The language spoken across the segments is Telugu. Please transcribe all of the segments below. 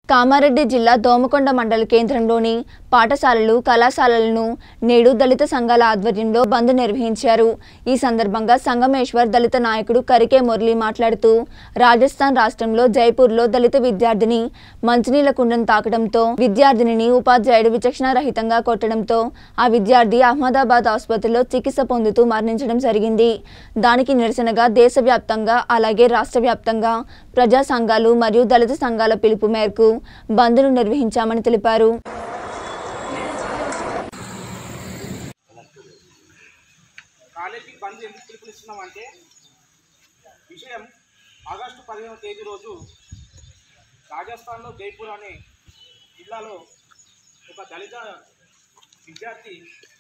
కామారెడ్డి జిల్లా దోమకొండ మండల కేంద్రంలోని పాఠశాలలు కళాశాలలను నేడు దళిత సంఘాల ఆధ్వర్యంలో బంద్ నిర్వహించారు ఈ సందర్భంగా సంగమేశ్వర్ దళిత నాయకుడు కరికే మురళి మాట్లాడుతూ రాజస్థాన్ రాష్ట్రంలో జైపూర్లో దళిత విద్యార్థిని మంచినీళ్ల కుండను తాకడంతో విద్యార్థినిని ఉపాధ్యాయుడు విచక్షణ రహితంగా కొట్టడంతో ఆ విద్యార్థి అహ్మదాబాద్ ఆసుపత్రిలో చికిత్స పొందుతూ మరణించడం జరిగింది దానికి నిరసనగా దేశవ్యాప్తంగా అలాగే రాష్ట్ర వ్యాప్తంగా ప్రజా సంఘాలు మరియు దళిత సంఘాల పిలుపు మేరకు బంద్ను నిర్వహించామని తెలిపారు కాలేజీ బంద్ ఎందుకు పిలుపునిస్తున్నామంటే విషయం ఆగస్టు పదిహేనవ తేదీ రోజు రాజస్థాన్లో జైపూర్ అనే జిల్లాలో ఒక దళిత విద్యార్థి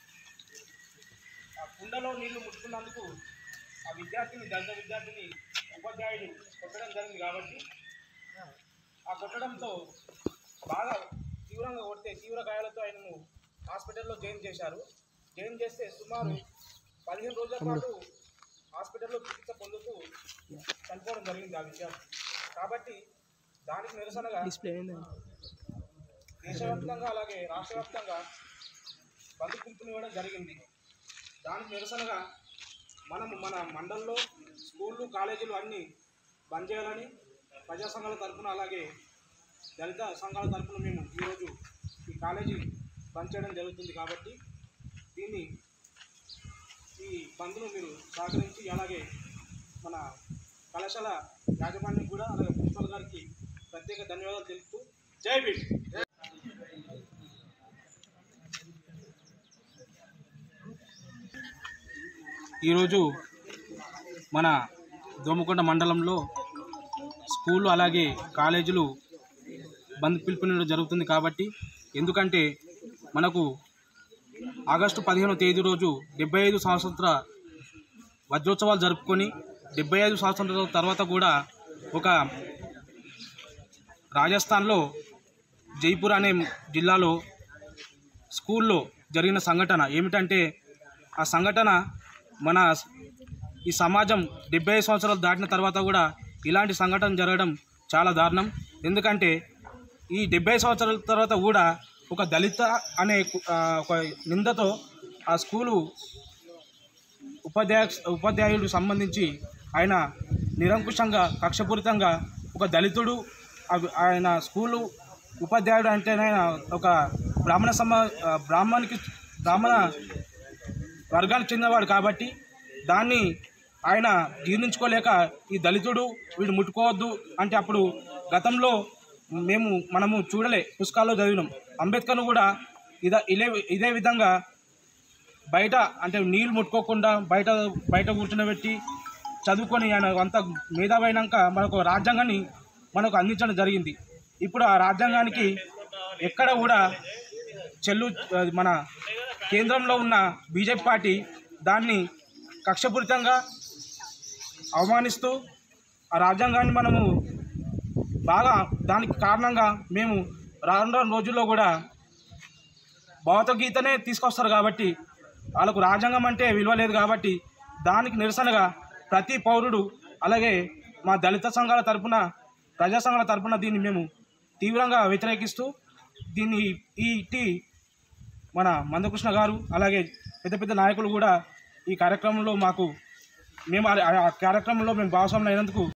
ఆ కుండలో నీళ్లు ముట్టుకున్నందుకు ఆ విద్యార్థిని దళిత విద్యార్థిని ఉపాధ్యాయుడు కొట్టడం జరిగింది కాబట్టి ఆ కొట్టడంతో బాగా తీవ్రంగా కొడితే తీవ్ర గాయాలతో ఆయనను హాస్పిటల్లో జాయిన్ చేశారు జాయిన్ చేస్తే సుమారు పదిహేను రోజుల పాటు హాస్పిటల్లో చికిత్స పొందుతూ చనిపోవడం జరిగింది ఆ విద్యార్థి కాబట్టి దానికి నిరసనగా దేశవ్యాప్తంగా అలాగే రాష్ట్ర వ్యాప్తంగా బంధు పిలుపునివ్వడం జరిగింది దానికి నిరసనగా మనం మన మండల్లో స్కూళ్ళు కాలేజీలు అన్నీ బంద్ చేయాలని ప్రజా సంఘాల తరఫున అలాగే దళిత సంఘాల తరఫున మేము ఈరోజు ఈ కాలేజీ బంద్ చేయడం జరుగుతుంది కాబట్టి దీన్ని ఈ బంద్ను మీరు సహకరించి అలాగే మన కళాశాల యాజమాన్యం కూడా అలాగే ప్రిన్సిపల్ గారికి ప్రత్యేక ధన్యవాదాలు తెలుపుతూ జై భీమ్ ఈరోజు మన దోమకొండ మండలంలో స్కూళ్ళు అలాగే కాలేజీలు బంద్ పిలుపునివ్వడం జరుగుతుంది కాబట్టి ఎందుకంటే మనకు ఆగస్టు పదిహేనో తేదీ రోజు డెబ్బై ఐదు సంవత్సర వజ్రోత్సవాలు జరుపుకొని డెబ్బై ఐదు సంవత్సరాల తర్వాత కూడా ఒక రాజస్థాన్లో జైపూర్ అనే జిల్లాలో స్కూల్లో జరిగిన సంఘటన ఏమిటంటే ఆ సంఘటన మన ఈ సమాజం డెబ్బై ఐదు సంవత్సరాలు దాటిన తర్వాత కూడా ఇలాంటి సంఘటన జరగడం చాలా దారుణం ఎందుకంటే ఈ డెబ్బై సంవత్సరాల తర్వాత కూడా ఒక దళిత అనే కు- ఆ, ఒక నిందతో ఆ స్కూలు ఉపాధ్యాయ ఉపాధ్యాయుడు సంబంధించి ఆయన నిరంకుశంగా కక్షపూరితంగా ఒక దళితుడు అవి- ఆయన స్కూలు ఉపాధ్యాయుడు అంటే ఆయన ఒక బ్రాహ్మణ సమ ఆ, బ్రాహ్మణికి బ్రాహ్మణ వర్గానికి చెందినవాడు కాబట్టి దాన్ని ఆయన జీర్ణించుకోలేక ఈ దళితుడు వీడు ముట్టుకోవద్దు అంటే అప్పుడు గతంలో మేము మనము చూడలే పుస్తకాల్లో చదివినాం అంబేద్కర్ను కూడా ఇదే ఇదే ఇదే విధంగా బయట అంటే నీళ్ళు ముట్టుకోకుండా బయట బయట కూర్చునబెట్టి చదువుకొని ఆయన అంత మేధావైనాక మనకు రాజ్యాంగాన్ని మనకు అందించడం జరిగింది ఇప్పుడు ఆ రాజ్యాంగానికి ఎక్కడ కూడా చెల్లు అది మన కేంద్రంలో ఉన్న బీజేపీ పార్టీ దాన్ని కక్షపూరితంగా అవమానిస్తూ ఆ రాజ్యాంగాన్ని మనము బాగా దానికి కారణంగా మేము రాను రాను రోజుల్లో కూడా భగవద్గీతనే తీసుకొస్తారు కాబట్టి వాళ్ళకు రాజ్యాంగం అంటే విలువ లేదు కాబట్టి దానికి నిరసనగా ప్రతి పౌరుడు అలాగే మా దళిత సంఘాల తరపున ప్రజా సంఘాల తరపున దీన్ని మేము తీవ్రంగా వ్యతిరేకిస్తూ దీన్ని ఈ ఇట్టి మన మందకృష్ణ గారు అలాగే పెద్ద పెద్ద నాయకులు కూడా ఈ కార్యక్రమంలో మాకు మేము ఆ ఆ కార్యక్రమంలో మేము భాగస్వాములు అయినందుకు